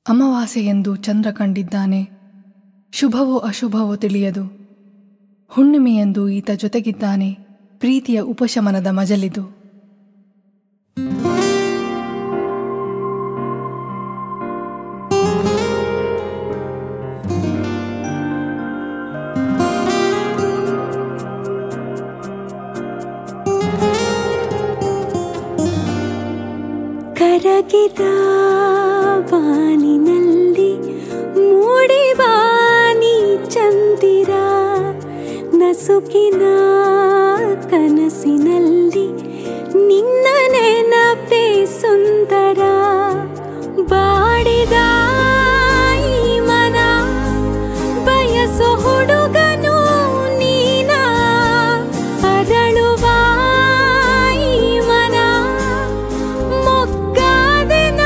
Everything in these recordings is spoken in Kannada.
ಅಮಾವಾಸ್ಯೆಯೆಂದು ಚಂದ್ರ ಕಂಡಿದ್ದಾನೆ ಶುಭವೋ ಅಶುಭವೋ ತಿಳಿಯದು ಹುಣ್ಣಿಮೆಯೆಂದು ಈತ ಜೊತೆಗಿದ್ದಾನೆ ಪ್ರೀತಿಯ ಉಪಶಮನದ ಮಜಲಿದು ಕರಗಿದ ಬಾನಿನಲ್ಲಿ ಮೂಡಿವಾನಿ ಚಂದಿರ ನಸುಕಿನ ಕನಸಿನಲ್ಲಿ ನಿನ್ನ ನೆನಪೇ ಸುಂದರ ಬಾಡಿದ ಈ ಮನ ಬಯಸೋ ಹುಡುಗನು ನೀನ ಅರಳುವ ಈ ಮನ ಮೊಗ್ಗಾದೆನ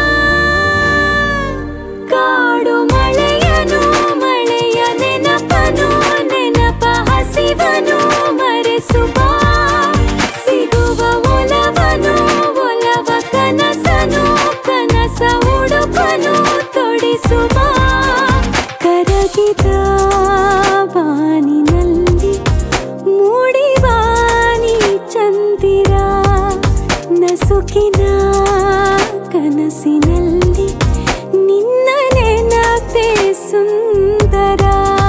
ಕಾಡು ಮಳೆಯನು ಮಳೆಯ ನೆನಪನು ನೆನಪ ಹಸಿವನು ಮರೆಸುವ ಸಿಗುವ ಒಲವನು ಒಲವ ಕನಸನು ಕನಸ ಉಡುಪನು ತೊಡಿಸುವ ಕರಗಿದ ಬಾನಿನಲ್ಲಿ ಮೂಡಿವಾನಿ ಚಂದಿರ ನಸುಕಿನ ಕನಸಿನಲ್ಲಿ ನಿನ್ನ ನೆನಪೇ ಸುಂದರ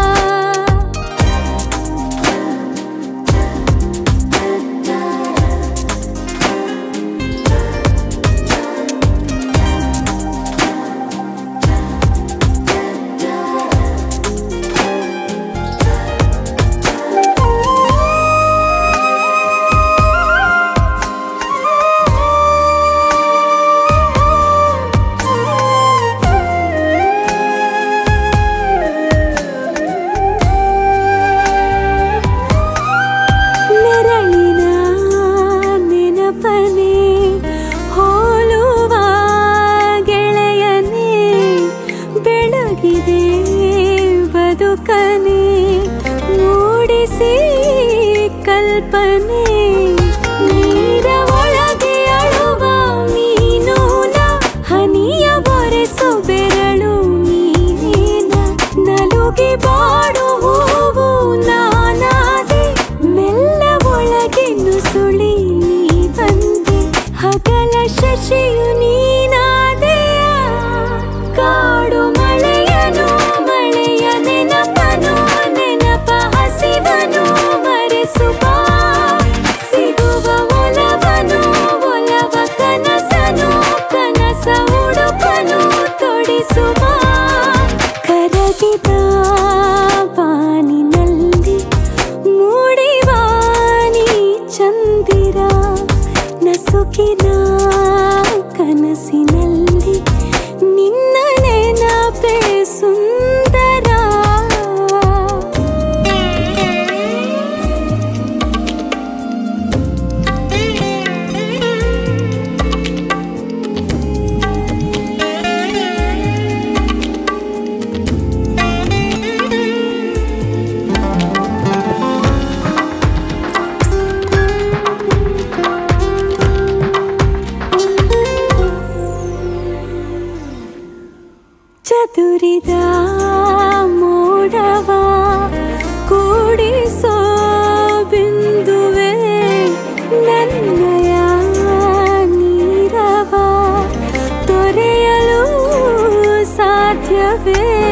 ನೆರಳಿನ ನೆನಪನೆ ಹೋಲುವ ಗೆಳೆಯನೇ ಬೆಳಗಿದೆ ಬದುಕನೆ ಮೂಡಿಸಿ ಕಲ್ಪನೆ ನೀರ ಒಳಗೆ ಅಳುವ ಮೀನೂನ ಹನಿಯ ಬರೆಸು ಬೆರಳು ನೀನೇನ ನಲುಗಿ ಬಾಡು ಹೂವು ನಾನಾದೆ ಮೆಲ್ಲ ಒಳಗೆ ನುಸುಳಿ ನೀ ಬಂದೆ ಹಗಲ ಶಶಿಯು ನೀನಾದೆಯ ಕಾಡು ಮಳೆಯನು ಮಳೆಯ ನೆನಪನು ನೆನಪ ಹಸಿವನು ಮರೆಸುವ ಸಿಗುವ ಒಲವನು ಒಲವ ಕನಸನು ಕನಸ ಉಡುಪನು ತೊಡಿಸುವ ಕರಗಿದ ಬಾನಿನಲ್ಲಿ ಮೂಡಿವಾನಿ ಚಂದಿರ ನಸುಕಿನ ಕನಸಿನಲ್ಲಿ ನಿನ್ನ ನೆನಪೇ ಸುಂದರ ಚದುರಿದ ಮೋಡವ ಕೂಡಿಸೋ ಬಿಂದುವೆ ನನ್ನಯ ನೀರವ ತೊರೆಯಲು ಸಾಧ್ಯವೇ